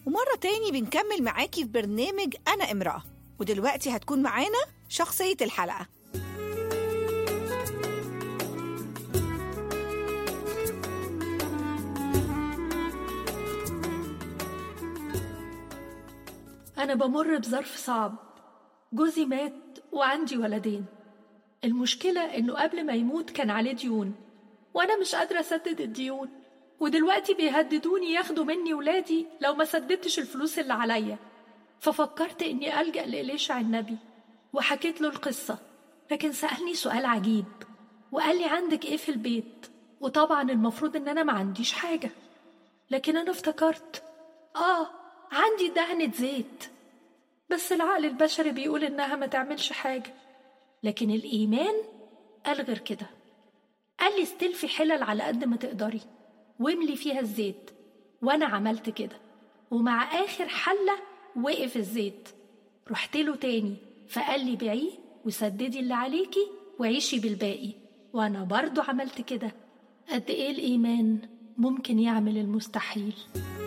ومرة تاني بنكمل معاكي في برنامج أنا امرأة ودلوقتي هتكون معانا شخصية الحلقة أنا بمر بظرف صعب جوزي مات وعندي ولدين المشكلة إنه قبل ما يموت كان عليه ديون وأنا مش قادرة أسدد الديون ودلوقتي بيهددوني ياخدوا مني ولادي لو ما سددتش الفلوس اللي عليا ففكرت إني ألجأ لإليشع النبي وحكيت له القصة لكن سألني سؤال عجيب وقال لي عندك إيه في البيت وطبعا المفروض إن أنا ما عنديش حاجة لكن أنا افتكرت آه عندي دهنة زيت بس العقل البشري بيقول إنها ما تعملش حاجة لكن الإيمان قال غير كده قال لي استلفي حلل على قد ما تقدري واملي فيها الزيت وأنا عملت كده ومع آخر حلة وقف الزيت رحت له تاني فقال لي بيعيه وسددي اللي عليكي وعيشي بالباقي وأنا برضو عملت كده قد إيه الإيمان ممكن يعمل المستحيل